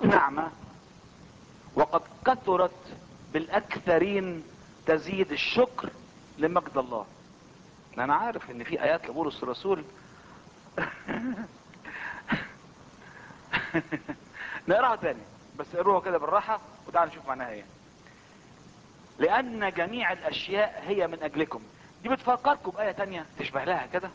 النعمة وقد كثرت بالاكثرين تزيد الشكر لمجد الله انا عارف ان في ايات لبولس الرسول نقراها تاني بس اقروها كده بالراحة وتعالوا نشوف معناها ايه لان جميع الاشياء هي من اجلكم دي بتفكركم بآية تانية تشبه لها كده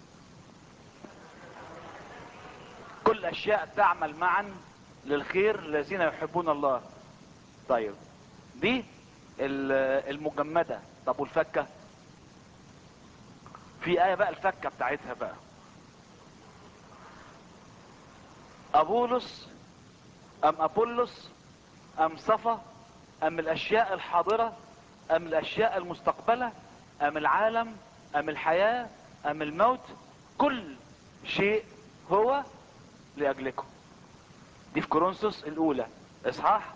كل الاشياء تعمل معا للخير الذين يحبون الله طيب دي ال- المجمدة طب والفكة في آية بقى الفكة بتاعتها بقى أبولس أم أبولس أم صفا أم الأشياء الحاضرة أم الأشياء المستقبلة أم العالم أم الحياة أم الموت كل شيء هو لأجلكم دي في كورنثوس الأولى إصحاح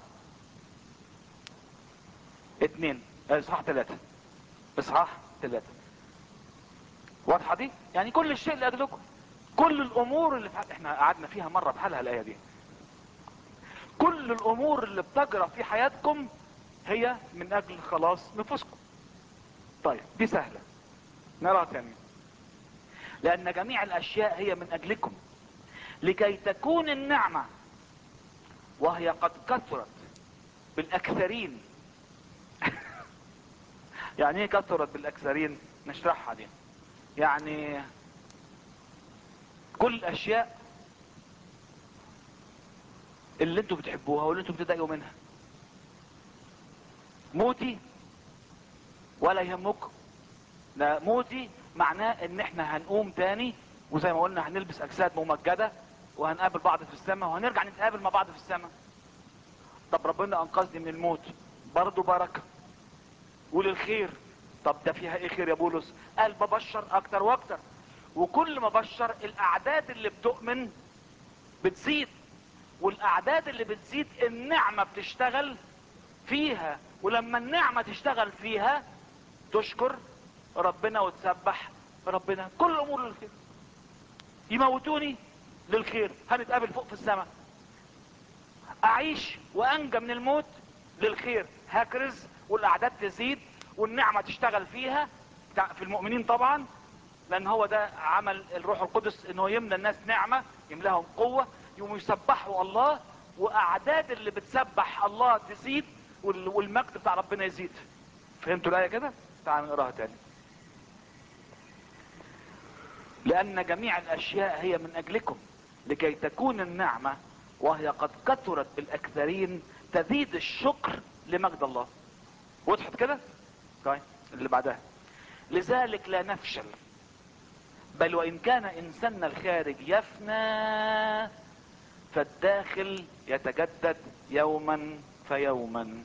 اتنين آه، إصحاح ثلاثة إصحاح ثلاثة واضحة دي يعني كل الشيء لأجلكم كل الأمور اللي في ح- احنا قعدنا فيها مرة بحالها الآية دي كل الأمور اللي بتجرى في حياتكم هي من أجل خلاص نفوسكم طيب دي سهلة نرى تاني لأن جميع الأشياء هي من أجلكم لكي تكون النعمة وهي قد كثرت بالأكثرين يعني ايه كثرت بالأكثرين نشرحها دي يعني كل الأشياء اللي انتوا بتحبوها واللي انتوا بتضايقوا منها موتي ولا يهمكم لا موتي معناه ان احنا هنقوم تاني وزي ما قلنا هنلبس اجساد ممجدة وهنقابل بعض في السماء وهنرجع نتقابل مع بعض في السماء طب ربنا انقذني من الموت برضه بركة وللخير طب ده فيها ايه خير يا بولس قال ببشر اكتر واكتر وكل ما بشر الاعداد اللي بتؤمن بتزيد والاعداد اللي بتزيد النعمة بتشتغل فيها ولما النعمة تشتغل فيها تشكر ربنا وتسبح ربنا كل الامور للخير يموتوني للخير هنتقابل فوق في السماء اعيش وانجى من الموت للخير هكرز والاعداد تزيد والنعمة تشتغل فيها تع- في المؤمنين طبعا لان هو ده عمل الروح القدس انه يملى الناس نعمة يملاهم قوة يقوموا يسبحوا الله واعداد اللي بتسبح الله تزيد وال- والمجد بتاع ربنا يزيد فهمتوا الايه كده تعالوا نقراها تاني لان جميع الاشياء هي من اجلكم لكي تكون النعمة وهي قد كثرت بالاكثرين تزيد الشكر لمجد الله وضحت كده طيب اللي بعدها لذلك لا نفشل بل وان كان انساننا الخارج يفنى فالداخل يتجدد يوما فيوما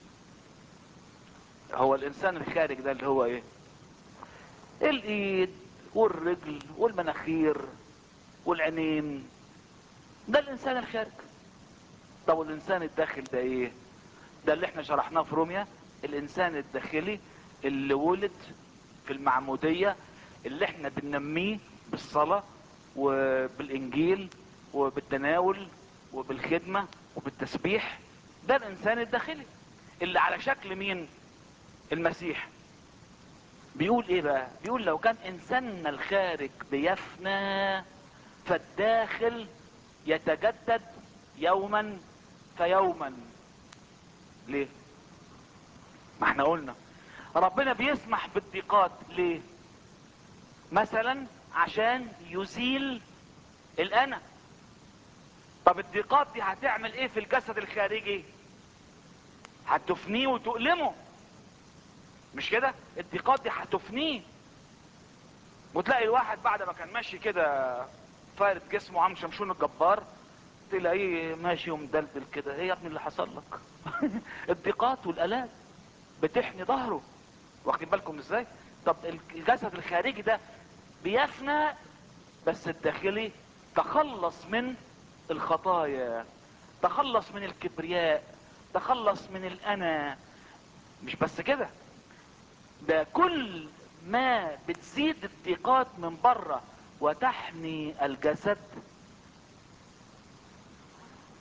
هو الانسان الخارج ده اللي هو ايه الايد والرجل والمناخير والعينين ده الانسان الخارج طب والانسان الداخل ده ايه ده اللي احنا شرحناه في روميا الانسان الداخلي اللي ولد في المعمودية اللي احنا بننميه بالصلاة وبالانجيل وبالتناول وبالخدمة وبالتسبيح ده الانسان الداخلي اللي على شكل مين المسيح بيقول ايه بقى بيقول لو كان انساننا الخارج بيفنى فالداخل يتجدد يوما فيوما ليه ما احنا قلنا ربنا بيسمح بالضيقات ليه مثلا عشان يزيل الانا طب الضيقات دي هتعمل ايه في الجسد الخارجي هتفنيه وتؤلمه مش كده الضيقات دي هتفنيه وتلاقي الواحد بعد ما كان ماشي كده فارد جسمه عم شمشون الجبار تلاقيه ماشي ومدلدل كده ايه يا ابني اللي حصل لك الضيقات والالام بتحني ظهره واخدين بالكم ازاي طب الجسد الخارجي ده بيفنى بس الداخلي تخلص من الخطايا تخلص من الكبرياء تخلص من الانا مش بس كده ده كل ما بتزيد الضيقات من بره وتحمي الجسد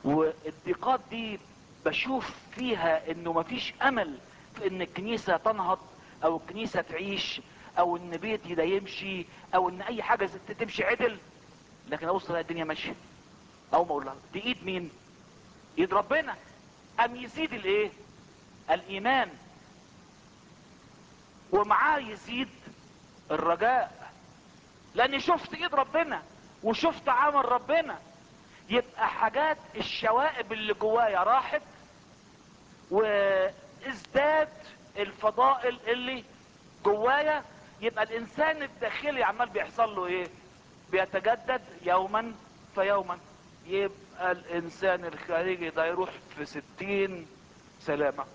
الضيقات دي بشوف فيها انه مفيش امل في ان الكنيسة تنهض او الكنيسة تعيش او ان بيتي ده يمشي او ان اي حاجة زي- تمشي عدل لكن ابص الاقي الدنيا ماشية او ما اقول لها دي ايد مين ايد ربنا ام يزيد الايه الايمان ومعاه يزيد الرجاء لاني شفت ايد ربنا وشفت عمل ربنا يبقى حاجات الشوائب اللي جوايا راحت وازداد الفضائل اللي جوايا يبقى الانسان الداخلي عمال بيحصل له ايه بيتجدد يوما فيوما يبقى الانسان الخارجي ده يروح في ستين سلامة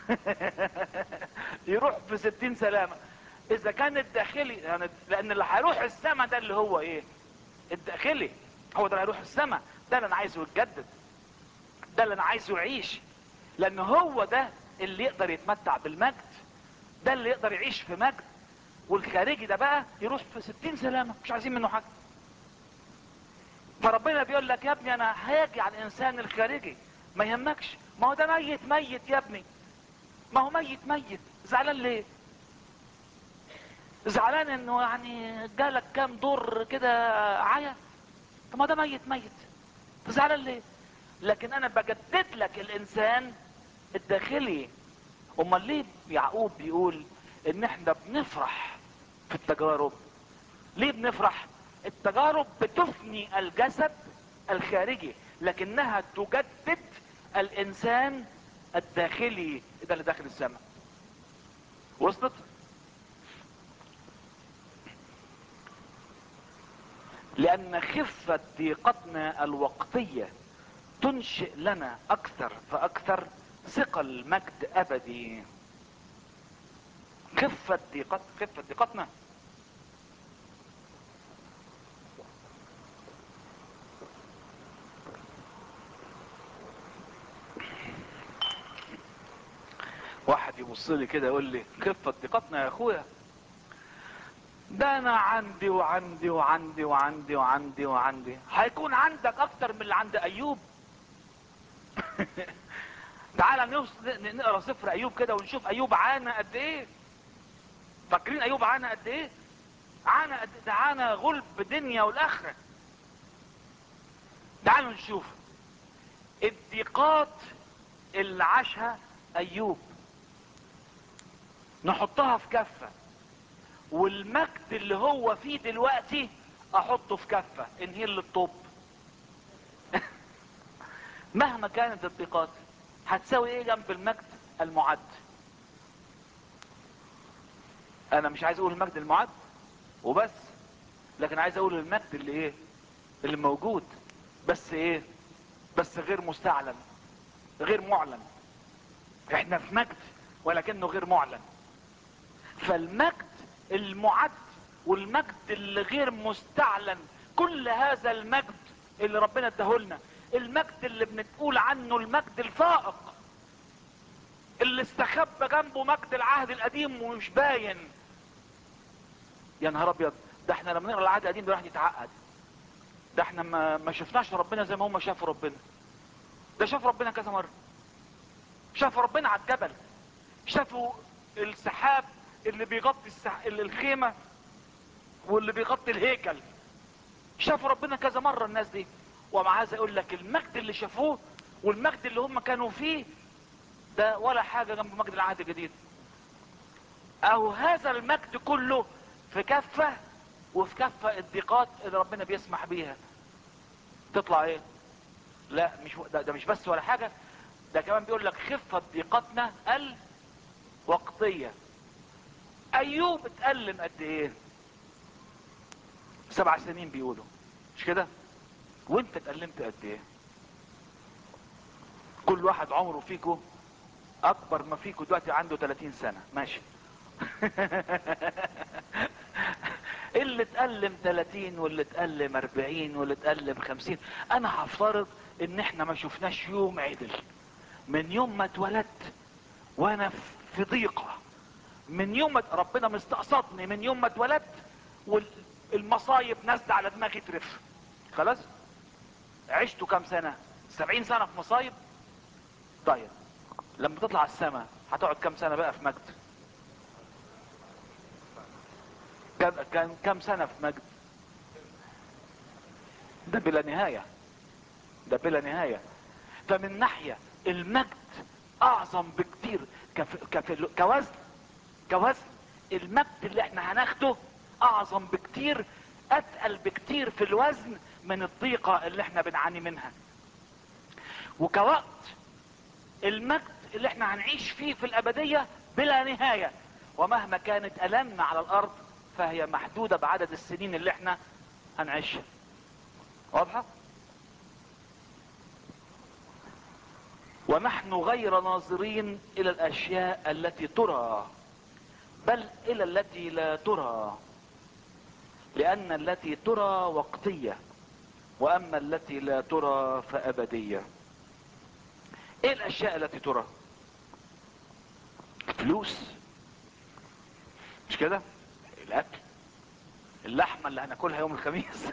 يروح في ستين سلامة اذا كان الداخلي يعني لان اللي هيروح السما ده اللي هو ايه الداخلي هو ده اللي هيروح السما ده اللي انا عايزه يتجدد ده اللي انا عايزه يعيش لان هو ده اللي يقدر يتمتع بالمجد ده اللي يقدر يعيش في مجد والخارجي ده بقى يروح في ستين سلامة مش عايزين منه حاجة فربنا بيقول لك يا ابني انا هاجي على الانسان الخارجي ما يهمكش ما هو ده ميت ميت يا ابني ما هو ميت ميت زعلان ليه زعلان انه يعني جالك كام دور كده عيا طب ما ده ميت ميت زعلان ليه لكن انا بجدد لك الانسان الداخلي امال ليه يعقوب بيقول ان احنا بنفرح في التجارب ليه بنفرح التجارب بتفني الجسد الخارجي لكنها تجدد الانسان الداخلي ده اللي داخل السماء وصلت لان خفة ضيقتنا الوقتية تنشئ لنا اكثر فاكثر ثقل مجد ابدي خفة ضيقت خفة ضيقتنا واحد يبص لي كده يقول لي خفة ضيقتنا يا اخويا ده انا عندي وعندي وعندي وعندي وعندي وعندي هيكون عندك اكتر من اللي عند ايوب تعالى نوص- ن- نقرا سفر ايوب كده ونشوف ايوب عانى قد ايه فاكرين ايوب عانى قد ايه عانى قد ده عانى غلب دنيا والاخره تعالوا نشوف الضيقات اللي عاشها ايوب نحطها في كفه والمجد اللي هو فيه دلوقتي احطه في كفه انهيل للطب مهما كانت الضيقات هتساوي ايه جنب المجد المعد انا مش عايز اقول المجد المعد وبس لكن عايز اقول المجد اللي ايه اللي موجود بس ايه بس غير مستعلن غير معلن احنا في مجد ولكنه غير معلن فالمجد المعد والمجد اللي غير مستعلن كل هذا المجد اللي ربنا اداهولنا المجد اللي بنقول عنه المجد الفائق اللي استخبى جنبه مجد العهد القديم ومش باين يا نهار ابيض ده احنا لما نقرا العهد القديم ده الواحد يتعقد ده احنا ما, ما شفناش ربنا زي ما هم شافوا ربنا ده شاف ربنا كذا مره شاف ربنا على الجبل شافوا السحاب اللي بيغطي السح... اللي الخيمه واللي بيغطي الهيكل شافوا ربنا كذا مره الناس دي ومع هذا يقول لك المجد اللي شافوه والمجد اللي هم كانوا فيه ده ولا حاجه جنب مجد العهد الجديد او هذا المجد كله في كفه وفي كفه الضيقات اللي ربنا بيسمح بيها تطلع ايه لا مش ده, ده مش بس ولا حاجه ده كمان بيقول لك خفه ضيقتنا الوقتيه ايوب اتألم قد ايه سبع سنين بيقولوا مش كده وانت اتألمت قد ايه كل واحد عمره فيكو اكبر ما فيكو دلوقتي عنده 30 سنة ماشي اللي اتألم 30 واللي اتألم 40 واللي اتألم 50 انا هفترض ان احنا ما شفناش يوم عدل من يوم ما اتولدت وانا في ضيقة من يوم ما ربنا مستقصدني من يوم ما اتولدت والمصايب نازله على دماغي ترف خلاص عشتوا كام سنة سبعين سنة في مصايب طيب لما تطلع السماء هتقعد كم سنة بقى في مجد كم, كم, كم سنة في مجد ده بلا نهاية ده بلا نهاية فمن ناحية المجد اعظم بكتير كف... كف... كوزن كوزن المجد اللي احنا هناخده اعظم بكتير اتقل بكتير في الوزن من الضيقة اللي احنا بنعاني منها وكوقت المجد اللي احنا هنعيش فيه في الابدية بلا نهاية ومهما كانت المنا على الارض فهي محدودة بعدد السنين اللي احنا هنعيشها واضحة ونحن غير ناظرين الى الاشياء التي ترى بل الى التي لا ترى لان التي ترى وقتية واما التي لا ترى فابدية ايه الاشياء التي ترى فلوس مش كده الاكل اللحمة اللي هناكلها يوم الخميس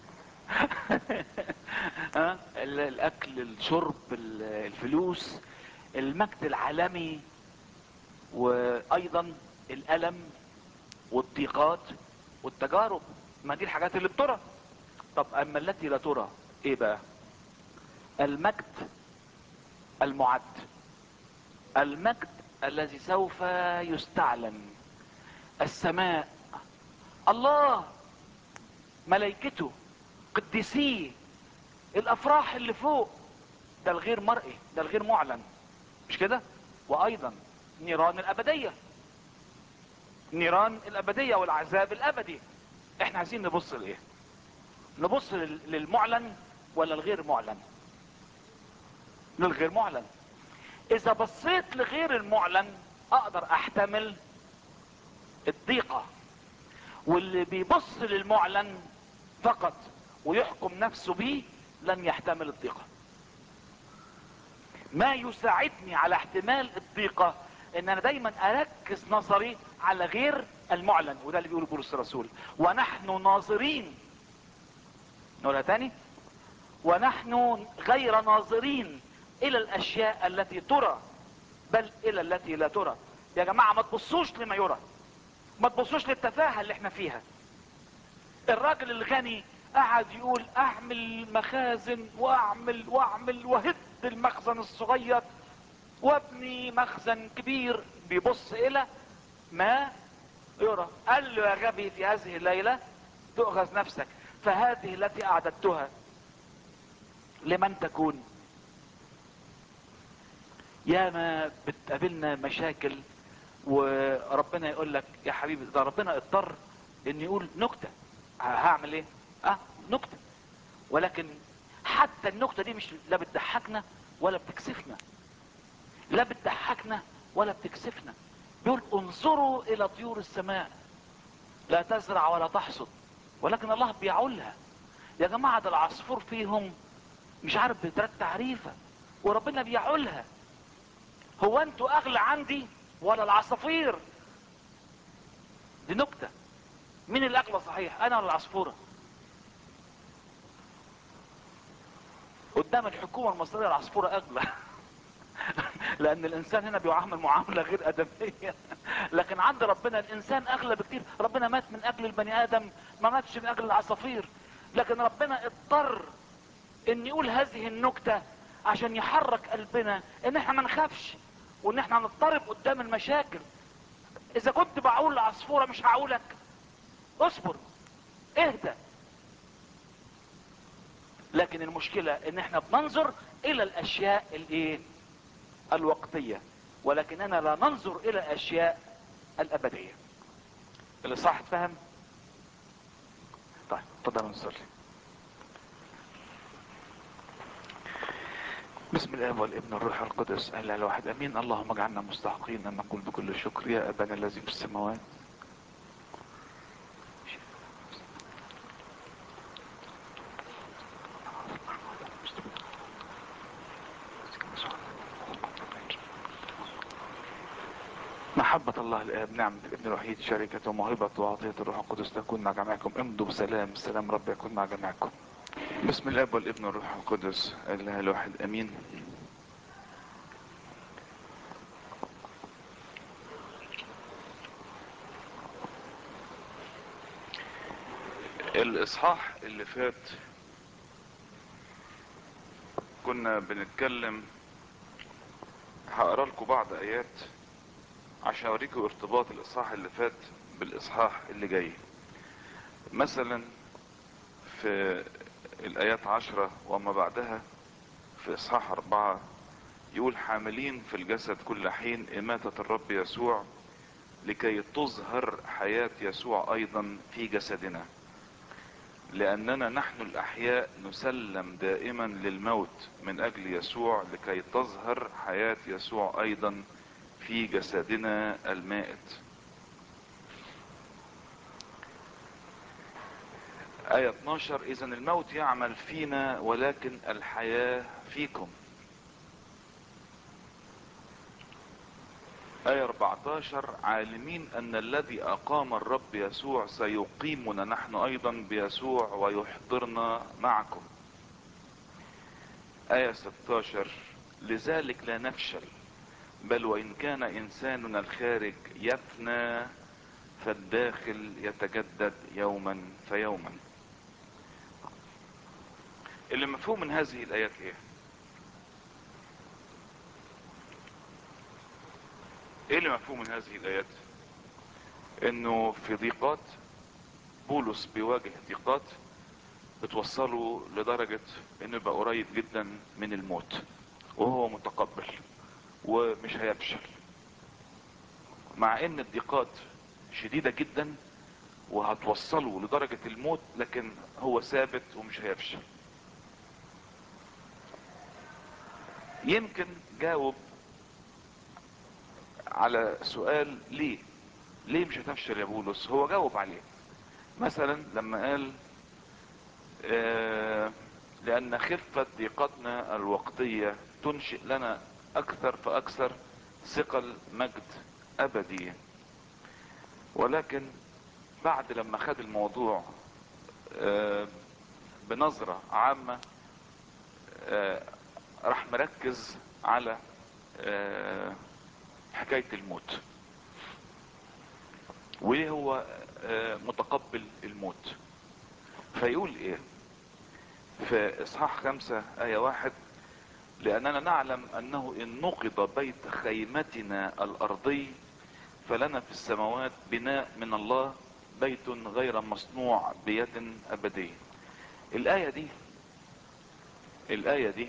ها الاكل الشرب الفلوس المجد العالمي وايضا الالم والضيقات والتجارب ما دي الحاجات اللي بترى طب اما التي لا ترى ايه بقى المجد المعد المجد الذي سوف يستعلن السماء الله ملائكته قديسيه الافراح اللي فوق ده الغير مرئي ده الغير معلن مش كده وايضا نيران الابدية نيران الابدية والعذاب الابدي احنا عايزين نبص لايه نبص للمعلن ولا الغير معلن للغير معلن اذا بصيت لغير المعلن اقدر احتمل الضيقة واللي بيبص للمعلن فقط ويحكم نفسه به لن يحتمل الضيقة ما يساعدني على احتمال الضيقة ان انا دايما اركز نظري على غير المعلن وده اللي بيقوله بولس الرسول ونحن ناظرين نقولها تاني ونحن غير ناظرين الى الاشياء التي ترى بل الى التي لا ترى يا جماعة ما تبصوش لما يرى ما تبصوش للتفاهة اللي احنا فيها الراجل الغني قعد يقول اعمل مخازن واعمل واعمل وهد المخزن الصغير وابني مخزن كبير بيبص الى ما يرى قال له يا غبي في هذه الليلة تؤخذ نفسك فهذه التي اعددتها لمن تكون يا ما بتقابلنا مشاكل وربنا يقول لك يا حبيبي ده ربنا اضطر ان يقول نكتة هعمل ايه اه نكتة ولكن حتى النكتة دي مش لا بتضحكنا ولا بتكسفنا لا بتضحكنا ولا بتكسفنا بيقول انظروا الى طيور السماء لا تزرع ولا تحصد ولكن الله بيعولها يا جماعة ده العصفور فيهم مش عارف بثلاث تعريفة وربنا بيعولها هو انتوا اغلى عندي ولا العصافير دي نكتة مين الاغلى صحيح انا ولا العصفورة قدام الحكومة المصرية العصفورة اغلى لان الانسان هنا بيعامل معاملة غير ادمية لكن عند ربنا الانسان اغلى بكتير ربنا مات من اجل البني ادم ما ماتش من اجل العصافير لكن ربنا اضطر ان يقول هذه النكتة عشان يحرك قلبنا ان احنا ما نخافش وان احنا نضطرب قدام المشاكل اذا كنت بعول العصفورة مش هعولك اصبر اهدى لكن المشكلة ان احنا بننظر الى الاشياء الايه الوقتية ولكننا لا ننظر الى الاشياء الابدية اللي صح تفهم طيب تفضل نصلي بسم الله والابن الروح القدس اهلا الواحد امين اللهم اجعلنا مستحقين ان نقول بكل شكر يا ابانا الذي في السماوات محبة الله الآب نعمة الابن الوحيد شركة وموهبة وعطية الروح القدس تكون مع جميعكم امضوا بسلام سلام رب يكون مع جميعكم بسم الاب والابن والروح القدس الاله الواحد امين الاصحاح اللي فات كنا بنتكلم هقرا لكم بعض ايات عشان اوريكم ارتباط الاصحاح اللي فات بالاصحاح اللي جاي مثلا في الايات عشرة وما بعدها في اصحاح اربعة يقول حاملين في الجسد كل حين اماتة الرب يسوع لكي تظهر حياة يسوع ايضا في جسدنا لاننا نحن الاحياء نسلم دائما للموت من اجل يسوع لكي تظهر حياة يسوع ايضا في جسدنا المائت آية 12 إذا الموت يعمل فينا ولكن الحياة فيكم آية 14 عالمين أن الذي أقام الرب يسوع سيقيمنا نحن أيضا بيسوع ويحضرنا معكم آية 16 لذلك لا نفشل بل وإن كان إنساننا الخارج يفنى فالداخل يتجدد يوما فيوما اللي مفهوم من هذه الايات ايه ايه اللي مفهوم من هذه الايات انه في ضيقات بولس بيواجه ضيقات بتوصله لدرجة انه يبقى قريب جدا من الموت وهو متقبل ومش هيفشل مع ان الضيقات شديدة جدا وهتوصله لدرجة الموت لكن هو ثابت ومش هيفشل يمكن جاوب على سؤال ليه ليه مش هتفشل يا بولس هو جاوب عليه مثلا لما قال آه لان خفة ضيقتنا الوقتية تنشئ لنا اكثر فاكثر ثقل مجد ابدي ولكن بعد لما خد الموضوع آه بنظرة عامة آه راح مركز على آه حكاية الموت وليه هو متقبل الموت فيقول ايه في اصحاح خمسة اية واحد لاننا نعلم انه ان نقض بيت خيمتنا الارضي فلنا في السماوات بناء من الله بيت غير مصنوع بيد ابدية الاية دي الاية دي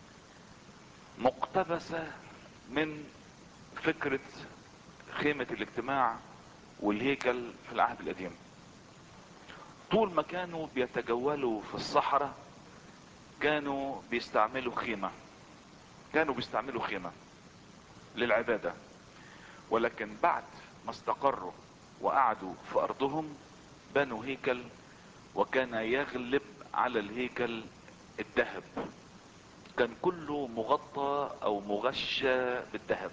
مقتبسة من فكرة خيمة الاجتماع والهيكل في العهد القديم طول ما كانوا بيتجولوا في الصحراء كانوا بيستعملوا خيمة كانوا بيستعملوا خيمة للعبادة ولكن بعد ما استقروا وقعدوا في ارضهم بنوا هيكل وكان يغلب على الهيكل الذهب كان كله مغطى او مغشى بالذهب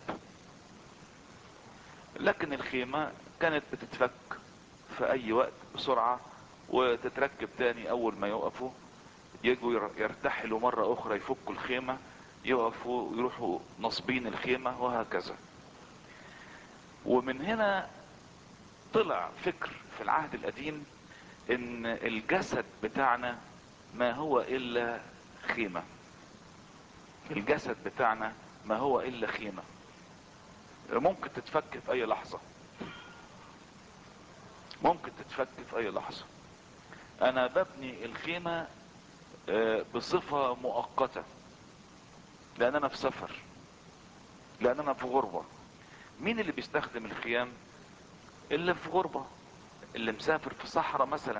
لكن الخيمة كانت بتتفك في اي وقت بسرعة وتتركب تاني اول ما يقفوا يجوا يرتحلوا مرة اخرى يفكوا الخيمة يقفوا يروحوا نصبين الخيمة وهكذا ومن هنا طلع فكر في العهد القديم ان الجسد بتاعنا ما هو الا خيمة الجسد بتاعنا ما هو الا خيمة ممكن تتفك في اي لحظة ممكن تتفك في اي لحظة انا ببني الخيمة بصفة مؤقتة لان انا في سفر لان انا في غربة مين اللي بيستخدم الخيام اللي في غربة اللي مسافر في صحراء مثلا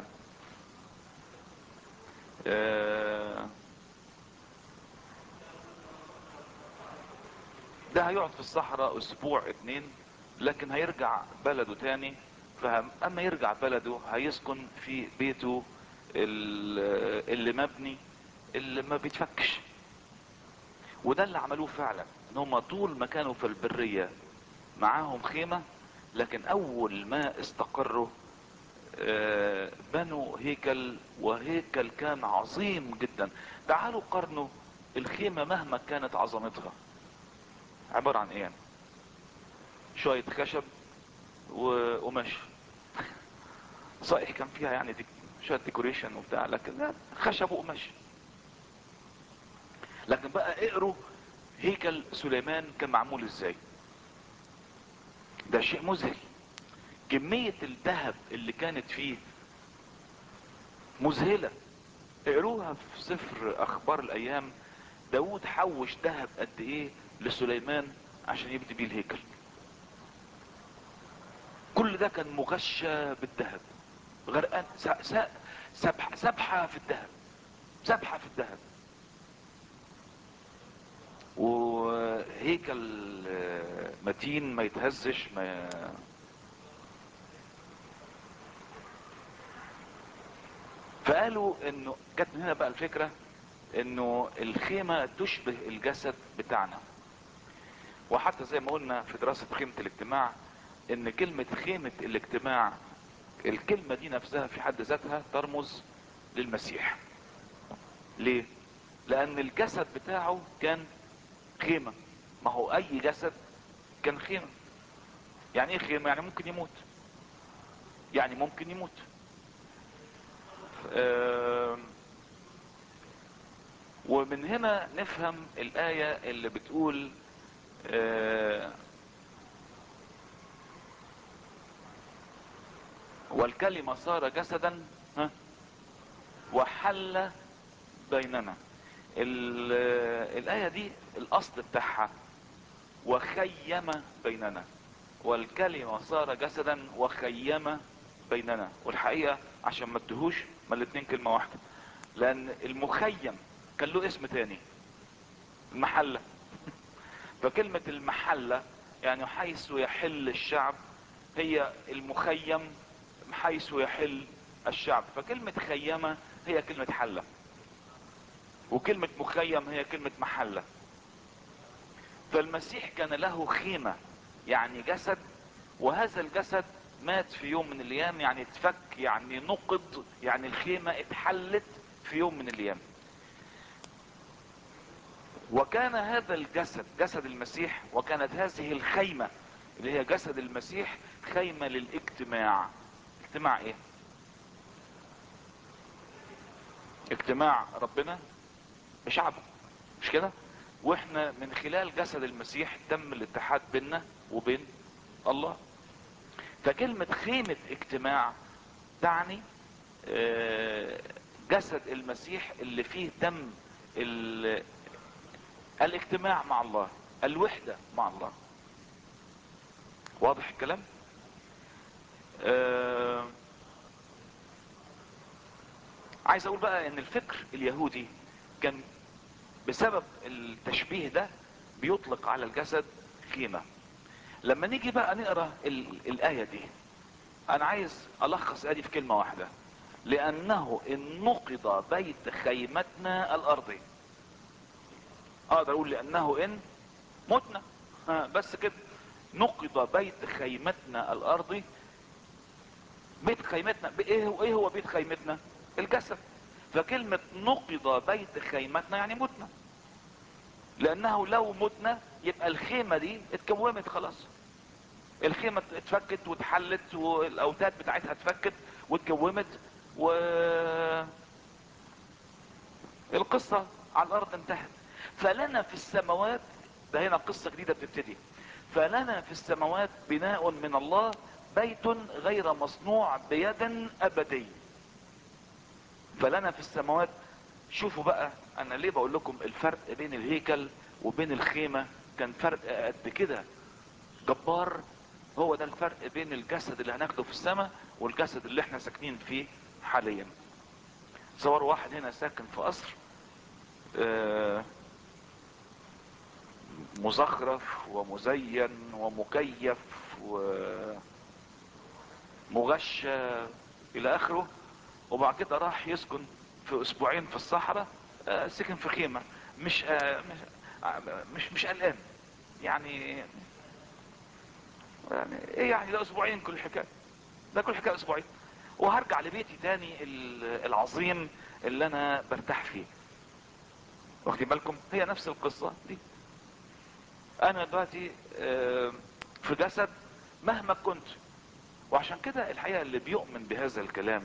ده هيقعد في الصحراء اسبوع اتنين لكن هيرجع بلده تاني فهم اما يرجع بلده هيسكن في بيته اللي مبني اللي ما بيتفكش وده اللي عملوه فعلا ان هم طول ما كانوا في البرية معاهم خيمة لكن اول ما استقروا آه، بنوا هيكل وهيكل كان عظيم جدا تعالوا قارنوا الخيمة مهما كانت عظمتها عبارة عن ايه يعني شوية خشب وقماش صحيح كان فيها يعني ديك شوية ديكوريشن وبتاع لكن لا خشب وقماش لكن بقى اقروا هيكل سليمان كان معمول ازاي ده شيء مذهل كمية الذهب اللي كانت فيه مذهلة اقروها في سفر اخبار الايام داود حوش ذهب قد ايه لسليمان عشان يبني بيه الهيكل كل ده كان مغشى بالذهب غرقان س- س- سبح سبحة في الذهب سبحة في الذهب وهيكل آه، متين ما يتهزش ما فقالوا انه جت من هنا بقى الفكرة انه الخيمة تشبه الجسد بتاعنا وحتى زي ما قلنا في دراسة خيمة الاجتماع ان كلمة خيمة الاجتماع الكلمة دي نفسها في حد ذاتها ترمز للمسيح ليه لان الجسد بتاعه كان خيمة ما هو اي جسد كان خيمة يعني ايه خيمة يعني ممكن يموت يعني ممكن يموت آم، ومن هنا نفهم الآية اللي بتقول آه، والكلمة صار جسدا ها، وحل بيننا ال- الآية دي الأصل بتاعها وخيم بيننا والكلمة صار جسدا وخيم بيننا والحقيقة عشان ما تدهوش ما الاتنين كلمة واحدة لأن المخيم كان له اسم تاني المحلة فكلمة المحلة يعني حيث يحل الشعب هي المخيم حيث يحل الشعب فكلمة خيمة هي كلمة حلة وكلمة مخيم هي كلمة محلة فالمسيح كان له خيمة يعني جسد وهذا الجسد مات في يوم من الايام يعني اتفك يعني نقض يعني الخيمة اتحلت في يوم من الايام وكان هذا الجسد جسد المسيح وكانت هذه الخيمة اللي هي جسد المسيح خيمة للاجتماع اجتماع ايه اجتماع ربنا بشعبه مش كده واحنا من خلال جسد المسيح تم الاتحاد بيننا وبين الله فكلمة خيمة اجتماع تعني آه، جسد المسيح اللي فيه تم ال- الاجتماع مع الله الوحدة مع الله واضح الكلام آه، عايز اقول بقى ان الفكر اليهودي كان بسبب التشبيه ده بيطلق على الجسد خيمة لما نيجي بقى نقرا ال- الآية دي انا عايز الخص ادي في كلمة واحدة لانه ان نقض بيت خيمتنا الارضي اقدر اقول لانه ان متنا ها بس كده نقض بيت خيمتنا الارضي بيت خيمتنا ب- ايه هو ايه هو بيت خيمتنا الجسد فكلمة نقض بيت خيمتنا يعني متنا لانه لو متنا يبقى الخيمة دي اتكومت خلاص الخيمة اتفكت واتحلت والاوتاد بتاعتها اتفكت واتكومت و القصة على الارض انتهت فلنا في السماوات ده هنا قصة جديدة بتبتدي فلنا في السماوات بناء من الله بيت غير مصنوع بيد ابدي فلنا في السماوات شوفوا بقى انا ليه بقول لكم الفرق بين الهيكل وبين الخيمة كان فرق قد كده جبار هو ده الفرق بين الجسد اللي هناخده في السماء والجسد اللي احنا ساكنين فيه حاليا صور واحد هنا ساكن في قصر آه، مزخرف ومزين ومكيف ومغشى الى اخره وبعد كده راح يسكن في اسبوعين في الصحراء آه، سكن في خيمة مش آه، مش آه، مش مش قلقان يعني يعني ايه يعني ده اسبوعين كل حكايه ده كل حكايه اسبوعين وهرجع لبيتي تاني ال- العظيم اللي انا برتاح فيه واخدين بالكم هي نفس القصة دي انا دلوقتي آه، في جسد مهما كنت وعشان كده الحقيقة اللي بيؤمن بهذا الكلام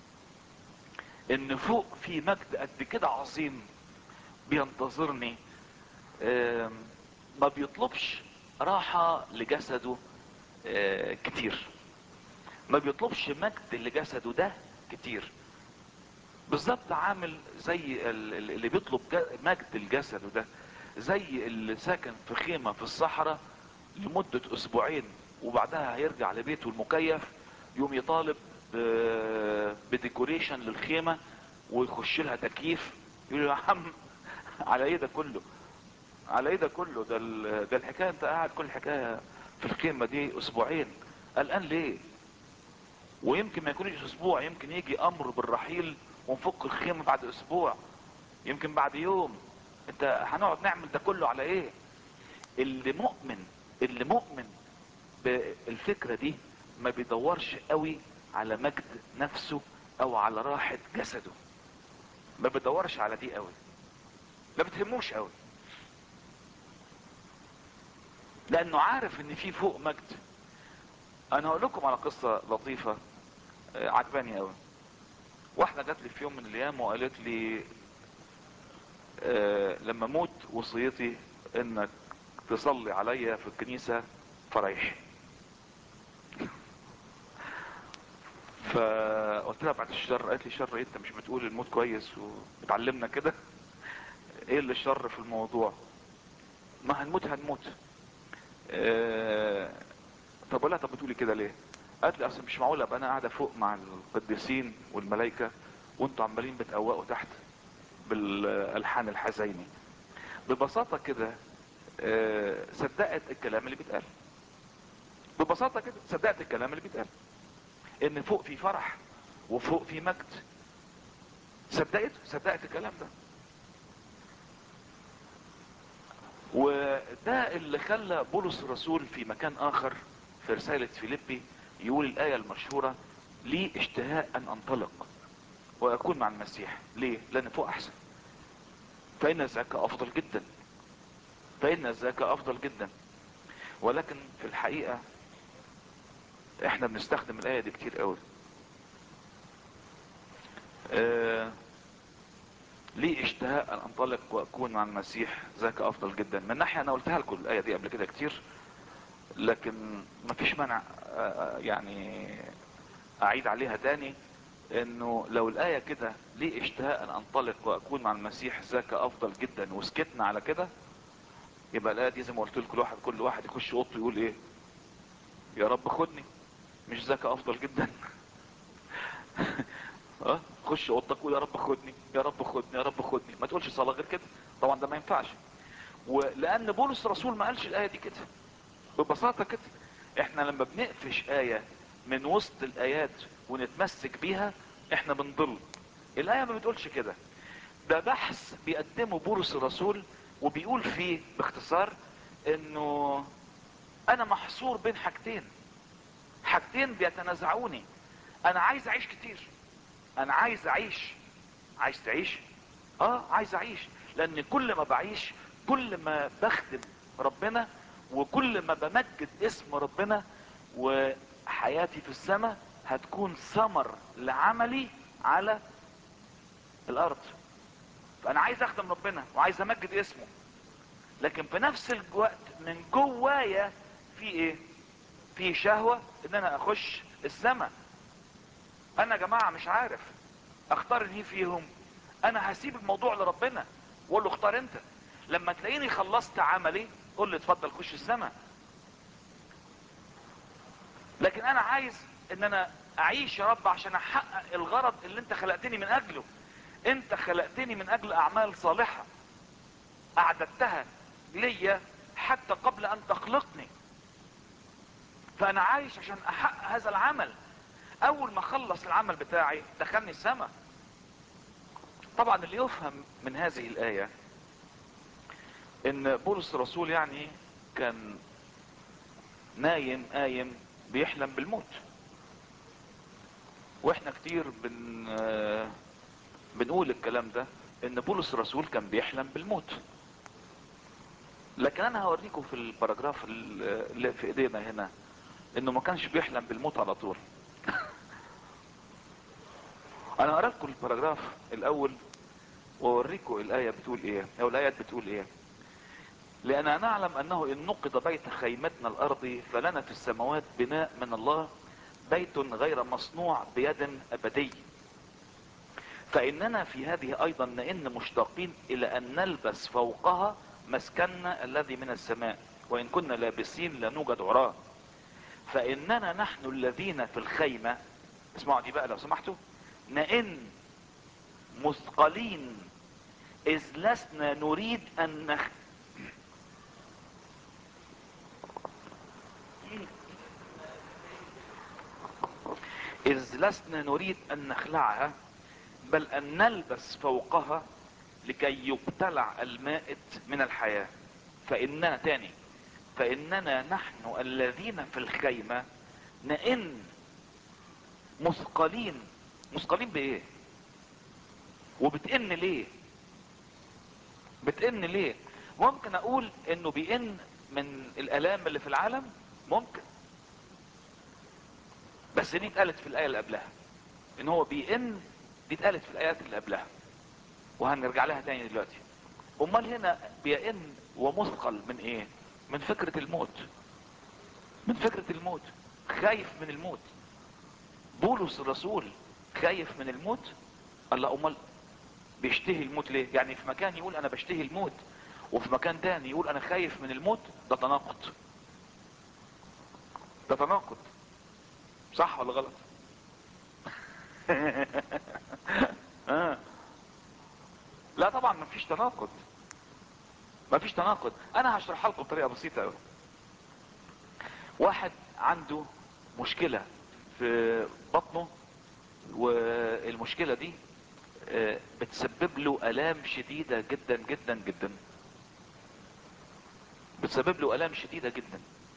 ان فوق في مجد قد كده عظيم بينتظرني آم، ما بيطلبش راحة لجسده آه، كتير ما بيطلبش مجد لجسده ده كتير بالظبط عامل زي ال- ال- اللي بيطلب جا- مجد لجسده ده زي اللي ساكن في خيمة في الصحراء لمدة اسبوعين وبعدها هيرجع لبيته المكيف يوم يطالب ب- بديكوريشن للخيمة ويخش لها تكييف يقول له يا عم على ايه ده كله على ايه ده كله ده ال- ده الحكايه انت قاعد كل حكايه في الخيمه دي اسبوعين قلقان ليه ويمكن ما يكونش اسبوع يمكن يجي امر بالرحيل ونفك الخيمه بعد اسبوع يمكن بعد يوم انت هنقعد نعمل ده كله على ايه اللي مؤمن اللي مؤمن بالفكره دي ما بيدورش قوي على مجد نفسه او على راحه جسده ما بيدورش على دي قوي ما بتهموش قوي لانه عارف ان في فوق مجد انا هقول لكم على قصة لطيفة آه، عجباني قوي واحدة جات لي في يوم من الايام وقالت لي آه، لما اموت وصيتي انك تصلي عليا في الكنيسة فريح فقلت لها بعد الشر قالت لي شر إيه؟ انت مش بتقول الموت كويس وبتعلمنا كده ايه اللي الشر في الموضوع ما هنموت هنموت آه، طب اقول لها طب بتقولي كده ليه قالت لي اصل مش معقول ابقى انا قاعده فوق مع القديسين والملائكه وانتوا عمالين بتقوقوا تحت بالالحان الحزيني ببساطه كده آه، صدقت الكلام اللي بيتقال ببساطه كده صدقت الكلام اللي بيتقال ان فوق في فرح وفوق في مجد صدقت صدقت الكلام ده وده اللي خلى بولس الرسول في مكان اخر في رسالة فيليبي يقول الآية المشهورة لي اشتهاء ان انطلق واكون مع المسيح ليه لان فوق احسن فان ذاك افضل جدا فان ذاك افضل جدا ولكن في الحقيقة احنا بنستخدم الآية دي كتير قوي آه لي اشتهاء ان انطلق واكون مع المسيح ذاك افضل جدا من ناحية انا قلتها لكم الاية دي قبل كده كتير لكن مفيش مانع آه، يعني اعيد عليها تاني انه لو الاية كده لي اشتهاء ان انطلق واكون مع المسيح ذاك افضل جدا وسكتنا على كده يبقى الاية دي زي ما قلت لكم الواحد كل واحد يخش اوضته يقول ايه يا رب خدني مش ذاك افضل جدا اه خش اوضتك ويا رب خدني يا رب خدني يا رب خدني ما تقولش صلاه غير كده طبعا ده ما ينفعش ولان بولس الرسول ما قالش الايه دي كده ببساطه كده احنا لما بنقفش ايه من وسط الايات ونتمسك بيها احنا بنضل الايه ما بتقولش كده ده بحث بيقدمه بولس الرسول وبيقول فيه باختصار انه انا محصور بين حاجتين حاجتين بيتنازعوني انا عايز اعيش كتير انا عايز اعيش عايز تعيش اه عايز اعيش لان كل ما بعيش كل ما بخدم ربنا وكل ما بمجد اسم ربنا وحياتي في السماء هتكون ثمر لعملي على الارض فانا عايز اخدم ربنا وعايز امجد اسمه لكن في نفس الوقت من جوايا في ايه في شهوة ان انا اخش السماء انا يا جماعة مش عارف اختار ايه فيهم انا هسيب الموضوع لربنا واقول له اختار انت لما تلاقيني خلصت عملي قول لي اتفضل خش السماء لكن انا عايز ان انا اعيش يا رب عشان احقق الغرض اللي انت خلقتني من اجله انت خلقتني من اجل اعمال صالحة اعددتها ليا حتى قبل ان تخلقني فانا عايش عشان احقق هذا العمل اول ما اخلص العمل بتاعي دخلني السماء طبعا اللي يفهم من هذه الاية ان بولس الرسول يعني كان نايم قايم بيحلم بالموت واحنا كتير بن آه، بنقول الكلام ده ان بولس الرسول كان بيحلم بالموت لكن انا هوريكم في الباراجراف اللي في ايدينا هنا انه ما كانش بيحلم بالموت على طول انا هقرا لكم الباراجراف الاول واوريكم الايه بتقول ايه او الايات بتقول ايه لأننا نعلم أنه إن نقض بيت خيمتنا الأرضي فلنا في السماوات بناء من الله بيت غير مصنوع بيد أبدي فإننا في هذه أيضا نئن مشتاقين إلى أن نلبس فوقها مسكننا الذي من السماء وإن كنا لابسين لا نوجد عراه فإننا نحن الذين في الخيمة اسمعوا دي بقى لو سمحتوا نئن مثقلين إذ لسنا نريد أن نخ... إذ لسنا نريد أن نخلعها بل أن نلبس فوقها لكي يبتلع المائت من الحياة فإننا تاني فإننا نحن الذين في الخيمة نئن مثقلين مثقلين بإيه وبتئن ليه بتئن ليه ممكن أقول إنه بيئن من الآلام اللي في العالم ممكن بس دي اتقالت في الآية اللي قبلها ان هو بيئن دي اتقالت في الآيات اللي قبلها وهنرجع لها تاني دلوقتي امال هنا بيئن ومثقل من ايه من فكرة الموت من فكرة الموت خايف من الموت بولس الرسول خايف من الموت الله امال بيشتهي الموت ليه يعني في مكان يقول انا بشتهي الموت وفي مكان تاني يقول انا خايف من الموت ده تناقض ده تناقض صح ولا غلط آه. لا طبعا مفيش تناقض مفيش تناقض انا هشرحها لكم بطريقه بسيطه قوي واحد عنده مشكله في بطنه والمشكله دي آه، بتسبب له الام شديده جدا جدا جدا بتسبب له الام شديده جدا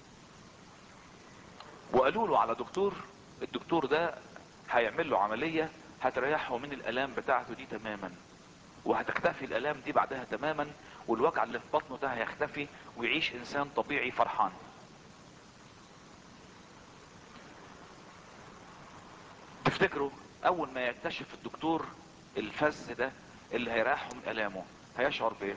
وقالوا له على دكتور الدكتور ده هيعمل له عملية هتريحه من الالام بتاعته دي تماما وهتختفي الالام دي بعدها تماما والوجع اللي في بطنه ده هيختفي ويعيش انسان طبيعي فرحان تفتكروا اول ما يكتشف الدكتور الفز ده اللي هيريحه من الامه هيشعر بايه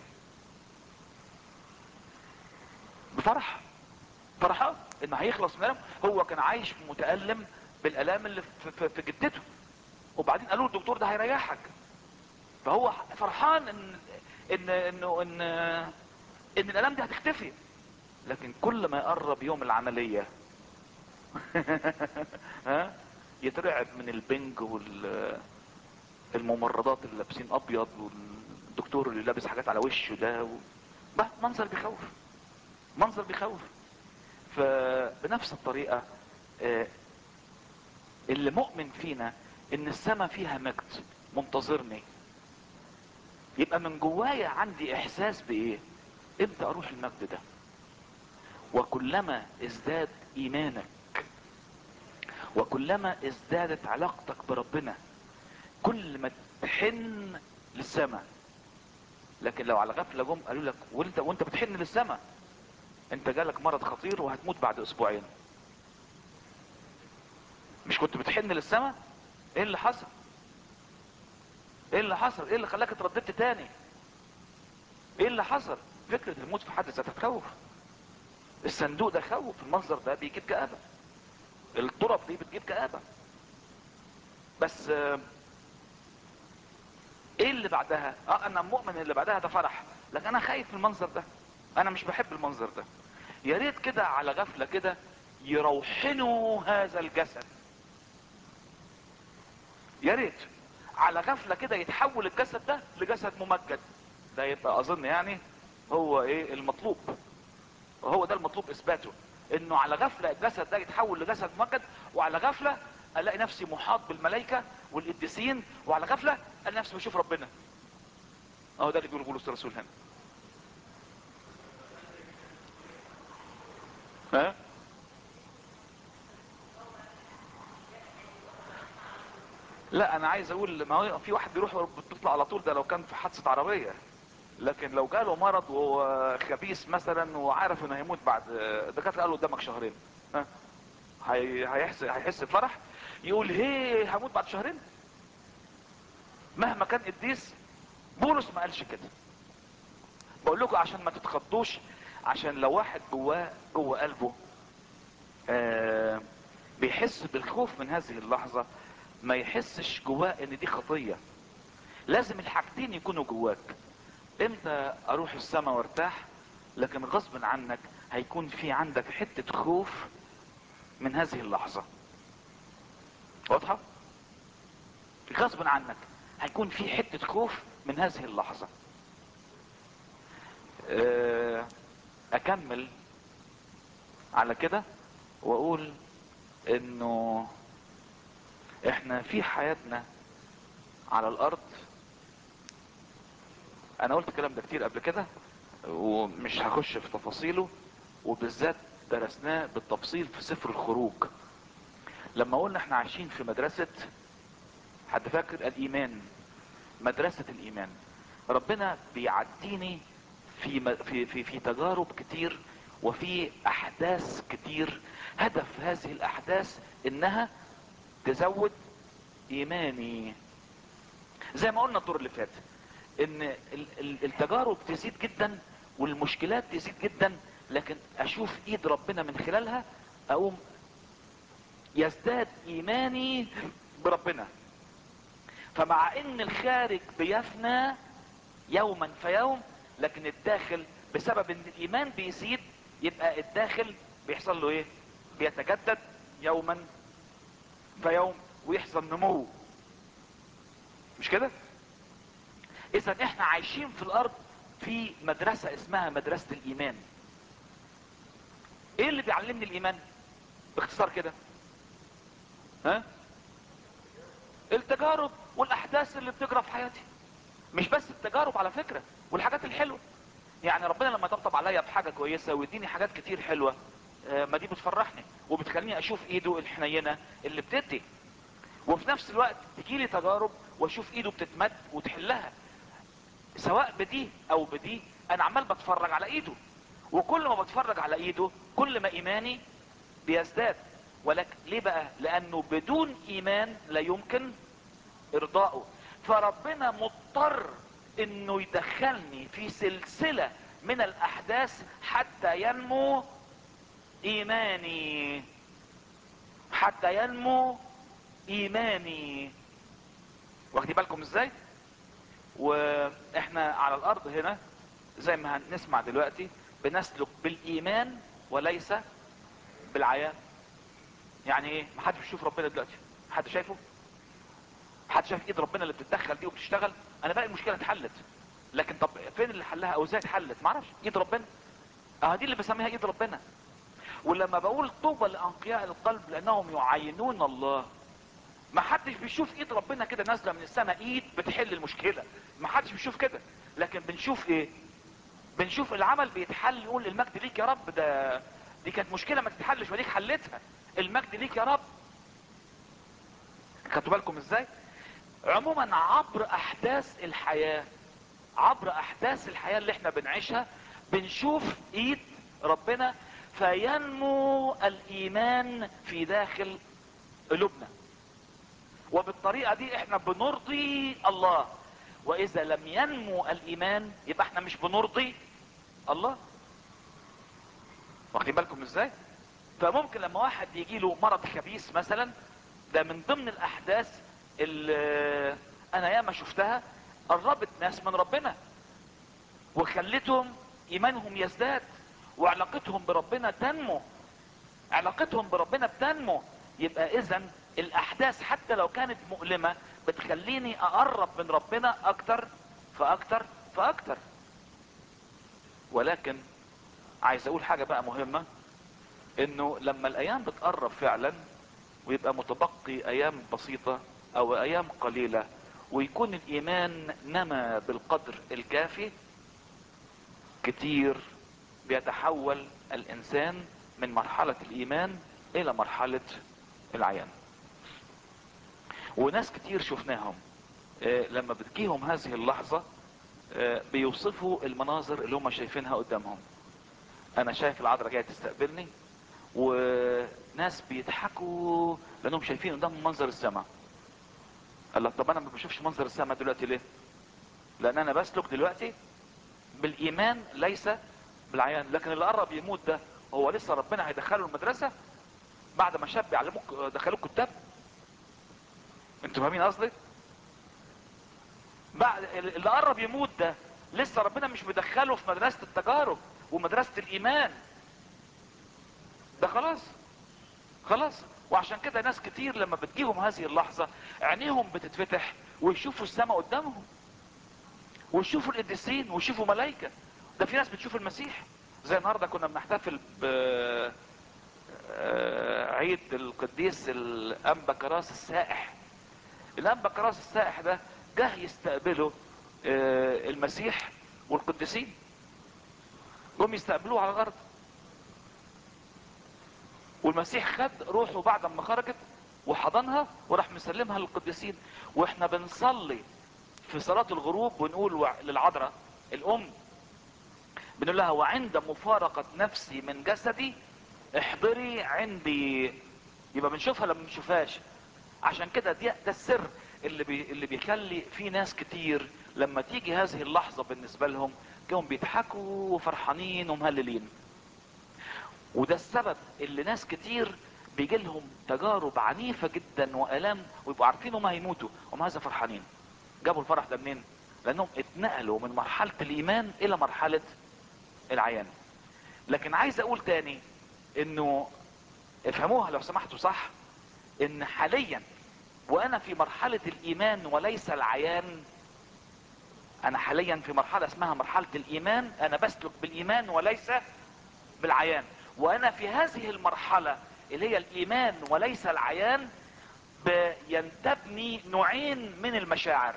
بفرح فرحان ان هيخلص من الالم هو كان عايش متالم بالالام اللي في, في, في جدته وبعدين قالوا له الدكتور ده هيريحك فهو فرحان ان ان انه ان ان الالام دي هتختفي لكن كل ما يقرب يوم العمليه ها يترعب من البنج وال الممرضات اللي لابسين ابيض والدكتور اللي لابس حاجات على وشه ده و... بقى منظر بيخوف منظر بيخوف فبنفس الطريقة آه، اللي مؤمن فينا ان السماء فيها مجد منتظرني يبقى من جوايا عندي احساس بايه امتى اروح المجد ده وكلما ازداد ايمانك وكلما ازدادت علاقتك بربنا كل ما تحن للسماء لكن لو على غفله جم قالوا لك وانت وانت بتحن للسماء انت جالك مرض خطير وهتموت بعد اسبوعين مش كنت بتحن للسماء ايه اللي حصل ايه اللي حصل ايه اللي خلاك اترددت تاني ايه اللي حصل فكرة الموت في حد ذاتها تخوف الصندوق ده خوف المنظر ده بيجيب كآبة التراب دي بتجيب كآبة بس آه، ايه اللي بعدها اه انا مؤمن اللي بعدها ده فرح لكن انا خايف من المنظر ده انا مش بحب المنظر ده يا ريت كده على غفله كده يروحنوا هذا الجسد يا ريت على غفله كده يتحول الجسد ده لجسد ممجد ده يبقى اظن يعني هو ايه المطلوب هو ده المطلوب اثباته انه على غفله الجسد ده يتحول لجسد ممجد وعلى غفله الاقي نفسي محاط بالملائكه والقديسين وعلى غفله الاقي نفسي بشوف ربنا اهو ده اللي بيقوله بولس الرسول هنا ها لا انا عايز اقول ما هو في واحد بيروح بتطلع على طول ده لو كان في حادثه عربيه لكن لو جاله مرض وهو خبيث مثلا وعارف انه هيموت بعد الدكاتره قالوا قدامك شهرين ها هي- هيحس هيحس بفرح يقول هي هموت بعد شهرين مهما كان قديس بولس ما قالش كده بقول لكم عشان ما تتخضوش عشان لو واحد جواه جوه قلبه آه بيحس بالخوف من هذه اللحظة ما يحسش جواه ان دي خطية لازم الحاجتين يكونوا جواك امتى اروح السماء وارتاح لكن غصب عنك هيكون في عندك حتة خوف من هذه اللحظة واضحة غصب عنك هيكون في حتة خوف من هذه اللحظة آه، اكمل على كده واقول انه احنا في حياتنا على الارض انا قلت الكلام ده كتير قبل كده ومش هخش في تفاصيله وبالذات درسناه بالتفصيل في سفر الخروج لما قلنا احنا عايشين في مدرسة حد فاكر الايمان مدرسة الايمان ربنا بيعديني في م- في في في تجارب كتير وفي احداث كتير هدف هذه الاحداث انها تزود ايماني زي ما قلنا الدور اللي فات ان ال- ال- التجارب تزيد جدا والمشكلات تزيد جدا لكن اشوف ايد ربنا من خلالها اقوم يزداد ايماني بربنا فمع ان الخارج بيفنى يوما فيوم لكن الداخل بسبب ان الايمان بيزيد يبقى الداخل بيحصل له ايه بيتجدد يوما فيوم ويحصل نمو مش كده اذا احنا عايشين في الارض في مدرسة اسمها مدرسة الايمان ايه اللي بيعلمني الايمان باختصار كده ها التجارب والاحداث اللي بتجرى في حياتي مش بس التجارب على فكرة والحاجات الحلوة يعني ربنا لما يطبطب عليا بحاجة كويسة ويديني حاجات كتير حلوة آه، ما دي بتفرحني وبتخليني اشوف ايده الحنينة اللي بتدي وفي نفس الوقت تجيلي تجارب واشوف ايده بتتمد وتحلها سواء بدي او بدي انا عمال بتفرج على ايده وكل ما بتفرج على ايده كل ما ايماني بيزداد ولكن ليه بقى لانه بدون ايمان لا يمكن ارضائه فربنا مضطر انه يدخلني في سلسلة من الاحداث حتى ينمو ايماني حتى ينمو ايماني واخدين بالكم ازاي واحنا على الارض هنا زي ما هنسمع دلوقتي بنسلك بالايمان وليس بالعيان يعني ايه محدش بيشوف ربنا دلوقتي حد شايفه حد شايف ايد ربنا اللي بتتدخل دي وبتشتغل انا بقى المشكله اتحلت لكن طب فين اللي حلها او ازاي اتحلت معرفش ايد ربنا اه دي اللي بسميها ايد ربنا ولما بقول طوبى لانقياء القلب لانهم يعينون الله ما حدش بيشوف ايد ربنا كده نازله من السماء ايد بتحل المشكله ما حدش بيشوف كده لكن بنشوف ايه بنشوف العمل بيتحل يقول المجد ليك يا رب ده دي كانت مشكله ما تتحلش وديك حلتها المجد ليك يا رب خدتوا بالكم ازاي عموما عبر احداث الحياه عبر احداث الحياه اللي احنا بنعيشها بنشوف ايد ربنا فينمو الايمان في داخل قلوبنا وبالطريقة دي احنا بنرضي الله واذا لم ينمو الايمان يبقى احنا مش بنرضي الله واخدين بالكم ازاي فممكن لما واحد يجي له مرض خبيث مثلا ده من ضمن الاحداث اللي انا ياما شفتها قربت ناس من ربنا وخلتهم ايمانهم يزداد وعلاقتهم بربنا تنمو علاقتهم بربنا بتنمو يبقى اذا الاحداث حتى لو كانت مؤلمة بتخليني اقرب من ربنا اكتر فاكتر فاكتر ولكن عايز اقول حاجة بقى مهمة انه لما الايام بتقرب فعلا ويبقى متبقي ايام بسيطة او ايام قليلة ويكون الايمان نما بالقدر الكافي كتير بيتحول الانسان من مرحلة الايمان الى مرحلة العيان وناس كتير شفناهم آه، لما بتجيهم هذه اللحظة آه، بيوصفوا المناظر اللي هم شايفينها قدامهم انا شايف العذراء جايه تستقبلني وناس بيضحكوا لانهم شايفين قدامهم منظر السماء قال لك طب انا ما بشوفش منظر السماء دلوقتي ليه لان انا بسلك دلوقتي بالايمان ليس بالعيان لكن اللي قرب يموت ده هو لسه ربنا هيدخله المدرسه بعد ما شاب يعلموك دخلوك كتاب انتوا فاهمين قصدي بعد اللي قرب يموت ده لسه ربنا مش مدخله في مدرسه التجارب ومدرسه الايمان ده خلاص خلاص وعشان كده ناس كتير لما بتجيهم هذه اللحظه عينيهم بتتفتح ويشوفوا السماء قدامهم ويشوفوا القديسين ويشوفوا ملائكه ده في ناس بتشوف المسيح زي النهارده كنا بنحتفل ب آه، عيد القديس الانبا كراس السائح الانبا كراس السائح ده جه يستقبله آه، المسيح والقديسين جم يستقبلوه على الارض والمسيح خد روحه بعد ما خرجت وحضنها وراح مسلمها للقديسين واحنا بنصلي في صلاة الغروب ونقول وع- للعذراء الام بنقول لها وعند مفارقة نفسي من جسدي احضري عندي يبقى بنشوفها لما بنشوفهاش عشان كده دي ده السر اللي بي اللي بيخلي في ناس كتير لما تيجي هذه اللحظة بالنسبة لهم تلاقيهم بيضحكوا وفرحانين ومهللين وده السبب اللي ناس كتير بيجي لهم تجارب عنيفة جدا وآلام ويبقوا عارفين هم هيموتوا وهم هذا فرحانين جابوا الفرح ده منين؟ لأنهم اتنقلوا من مرحلة الإيمان إلى مرحلة العيان لكن عايز أقول تاني إنه افهموها لو سمحتوا صح إن حاليا وأنا في مرحلة الإيمان وليس العيان أنا حاليا في مرحلة اسمها مرحلة الإيمان أنا بسلك بالإيمان وليس بالعيان وانا في هذه المرحلة اللي هي الايمان وليس العيان بينتابني نوعين من المشاعر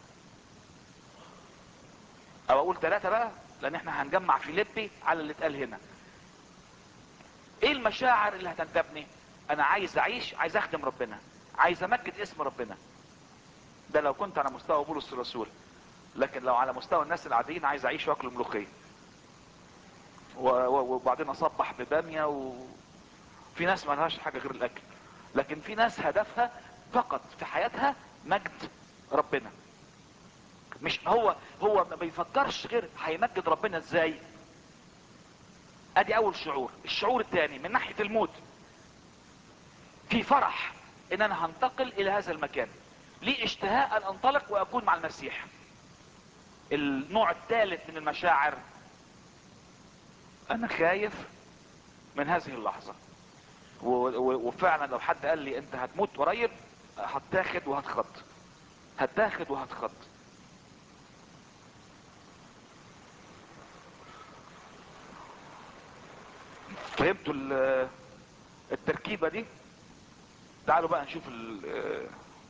او اقول ثلاثة بقى لان احنا هنجمع فيليبي على اللي اتقال هنا ايه المشاعر اللي هتنتابني انا عايز اعيش عايز اخدم ربنا عايز امجد اسم ربنا ده لو كنت على مستوى بولس الرسول لكن لو على مستوى الناس العاديين عايز اعيش واكل ملوخيه و- و- وبعدين اصبح بباميه وفي ناس ما لهاش حاجه غير الاكل لكن في ناس هدفها فقط في حياتها مجد ربنا مش هو هو ما بيفكرش غير هيمجد ربنا ازاي ادي اول شعور الشعور الثاني من ناحيه الموت في فرح ان انا هنتقل الى هذا المكان لي اشتهاء ان انطلق واكون مع المسيح النوع الثالث من المشاعر انا خايف من هذه اللحظة و- و- وفعلا لو حد قال لي انت هتموت قريب هتاخد وهتخض هتاخد وهتخض فهمتوا ال- التركيبة دي تعالوا بقى نشوف ال-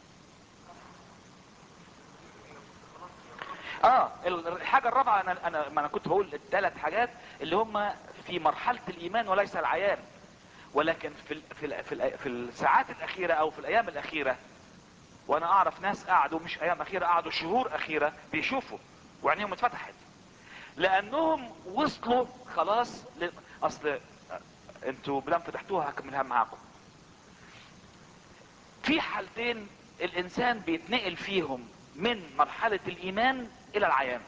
اه ال- الحاجه الرابعه انا انا ما انا كنت بقول الثلاث حاجات اللي هم في مرحله الايمان وليس العيان ولكن في ال في ال في, ال في الساعات الاخيره او في الايام الاخيره وانا اعرف ناس قعدوا مش ايام اخيره قعدوا شهور اخيره بيشوفوا وعينيهم اتفتحت لانهم وصلوا خلاص ل... اصل انتوا بلام فتحتوها هكملها معاكم في حالتين الانسان بيتنقل فيهم من مرحلة الايمان الى العيان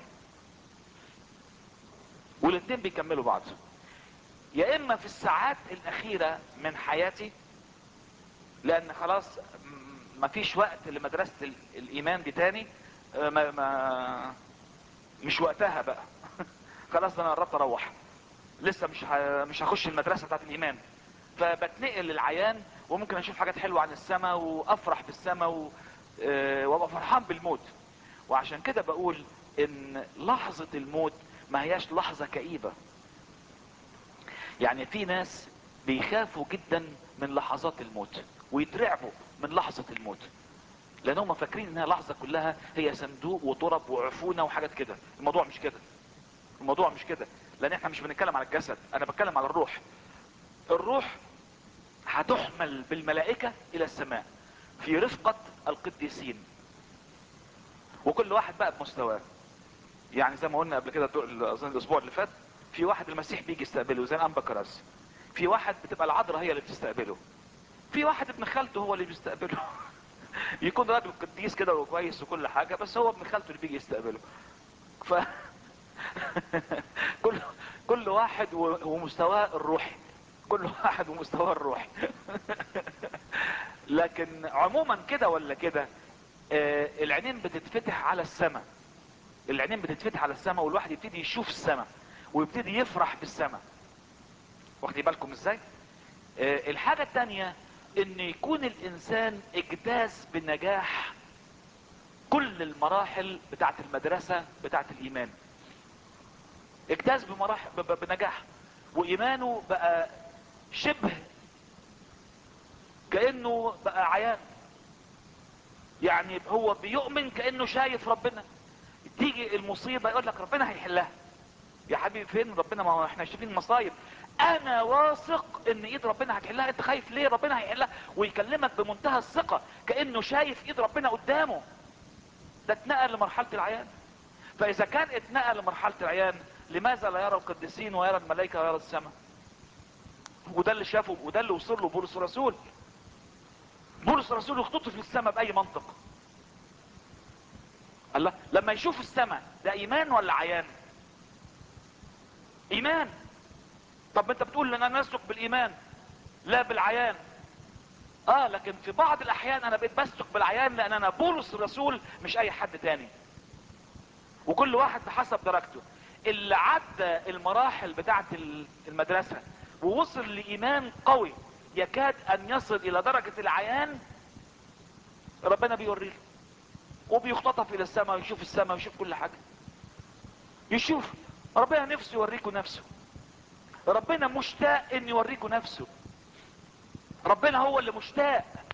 والاثنين بيكملوا بعض يا اما في الساعات الاخيرة من حياتي لان خلاص م- مفيش وقت لمدرسة ال- الايمان دي تاني آه، ما ما مش وقتها بقى خلاص ده انا قربت اروح لسه مش ه... مش هخش المدرسه بتاعت الايمان فبتنقل للعيان وممكن اشوف حاجات حلوه عن السماء وافرح بالسماء و... آه، وابقى فرحان بالموت وعشان كده بقول ان لحظه الموت ما هياش لحظه كئيبه يعني في ناس بيخافوا جدا من لحظات الموت ويترعبوا من لحظه الموت لان هم فاكرين انها لحظه كلها هي صندوق وتراب وعفونه وحاجات كده الموضوع مش كده الموضوع مش كده لان احنا مش بنتكلم على الجسد انا بتكلم على الروح الروح هتحمل بالملائكة الى السماء في رفقة القديسين وكل واحد بقى بمستواه يعني زي ما قلنا قبل كده الدو- اظن الاسبوع اللي فات في واحد المسيح بيجي يستقبله زي الانبا كراس في واحد بتبقى العذراء هي اللي بتستقبله في واحد ابن خالته هو اللي بيستقبله يكون راجل قديس كده وكويس وكل حاجه بس هو ابن خالته اللي بيجي يستقبله ف كل كل واحد و- ومستواه الروحي كل واحد ومستواه الروحي لكن عموما كده ولا كده آه، العينين بتتفتح على السماء العينين بتتفتح على السماء والواحد يبتدي يشوف السماء ويبتدي يفرح بالسماء واخدين بالكم ازاي آه، الحاجة التانية ان يكون الانسان اجتاز بنجاح كل المراحل بتاعت المدرسة بتاعت الايمان اجتاز بمراحل ب- ب- بنجاح وايمانه بقى شبه كانه بقى عيان يعني هو بيؤمن كانه شايف ربنا تيجي المصيبه يقول لك ربنا هيحلها يا حبيبي فين ربنا ما هو احنا شايفين مصايب انا واثق ان ايد ربنا هتحلها انت خايف ليه ربنا هيحلها ويكلمك بمنتهى الثقه كانه شايف ايد ربنا قدامه ده اتنقل لمرحله العيان فاذا كان اتنقل لمرحله العيان لماذا لا يرى القديسين ويرى الملائكه ويرى السماء وده اللي شافه وده اللي وصل له بولس الرسول بولس الرسول يختطف للسماء باي منطق الله لما يشوف السماء ده ايمان ولا عيان ايمان طب انت بتقول لنا نسلك بالايمان لا بالعيان اه لكن في بعض الاحيان انا بقيت بسلك بالعيان لان انا بولس الرسول مش اي حد تاني وكل واحد بحسب درجته اللي عدى المراحل بتاعه المدرسة ووصل لايمان قوي يكاد ان يصل الى درجة العيان ربنا بيوريه وبيختطف الى السماء ويشوف السماء ويشوف كل حاجة يشوف ربنا نفسه يوريكم نفسه ربنا مشتاق ان يوريكم نفسه ربنا هو اللي مشتاق